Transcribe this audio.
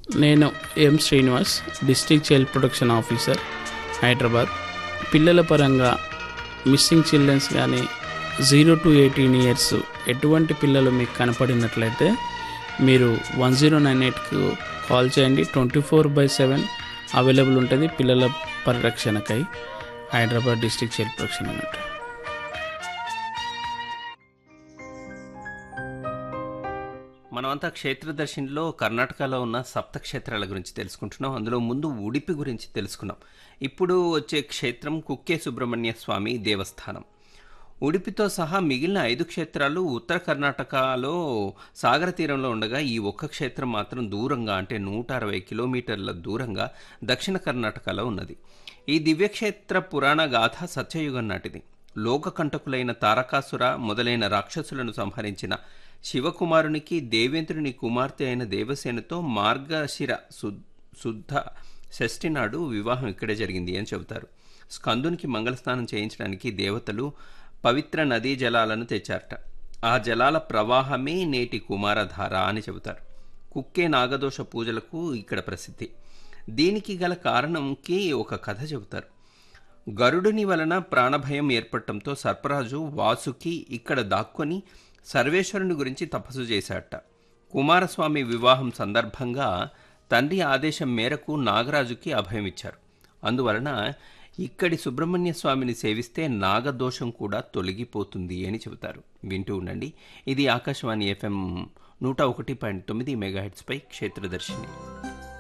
నేను M Srinivas district child protection officer Hyderabad పిల్లల పరంగా మిస్సింగ్ చిల్డ్రన్స్ కానీ జీరో టు ఎయిటీన్ ఇయర్స్ ఎటువంటి పిల్లలు మీకు కనపడినట్లయితే మీరు వన్ జీరో నైన్ ఎయిట్కు కాల్ చేయండి twenty four by seven available ఉంటుంది పిల్లల పరిరక్షణకై హైదరాబాద్ డిస్ట్రిక్ట్ చైల్డ్ ప్రొటెక్షన్ అన్నట్టు మనమంతా క్షేత్రదర్శినిలో కర్ణాటకలో ఉన్న సప్త క్షేత్రాల గురించి తెలుసుకుంటున్నాం అందులో ముందు ఉడిపి గురించి తెలుసుకున్నాం ఇప్పుడు వచ్చే క్షేత్రం కుక్కే సుబ్రహ్మణ్య స్వామి దేవస్థానం ఉడిపితో సహా మిగిలిన ఐదు క్షేత్రాలు ఉత్తర కర్ణాటకలో సాగర తీరంలో ఉండగా ఈ ఒక్క క్షేత్రం మాత్రం దూరంగా అంటే నూట అరవై కిలోమీటర్ల దూరంగా దక్షిణ కర్ణాటకలో ఉన్నది ఈ దివ్యక్షేత్ర పురాణ గాథ సత్యయుగం నాటిది లోకకంటకులైన తారకాసుర మొదలైన రాక్షసులను సంహరించిన శివకుమారునికి దేవేంద్రుని కుమార్తె అయిన దేవసేనతో మార్గశిర శుద్- శుద్ధ షష్ఠి నాడు వివాహం ఇక్కడే జరిగింది అని చెబుతారు స్కందునికి మంగళస్నానం చేయించడానికి దేవతలు పవిత్ర నదీ జలాలను తెచ్చారట ఆ జలాల ప్రవాహమే నేటి కుమారధార అని చెబుతారు కుక్కే నాగదోష పూజలకు ఇక్కడ ప్రసిద్ధి దీనికి గల కారణంకి ఒక కథ చెబుతారు గరుడుని వలన ప్రాణభయం ఏర్పడటంతో సర్పరాజు వాసుకి ఇక్కడ దాక్కొని సర్వేశ్వరుని గురించి తపస్సు చేశాడట కుమారస్వామి వివాహం సందర్భంగా తండ్రి ఆదేశం మేరకు నాగరాజుకి అభయం ఇచ్చారు అందువలన ఇక్కడి సుబ్రహ్మణ్య స్వామిని సేవిస్తే నాగదోషం కూడా తొలగిపోతుంది అని చెబుతారు వింటూ ఉండండి ఇది ఆకాశవాణి ఎఫ్ఎం నూట ఒకటి పాయింట్ తొమ్మిది మెగాహెట్స్పై క్షేత్రదర్శిని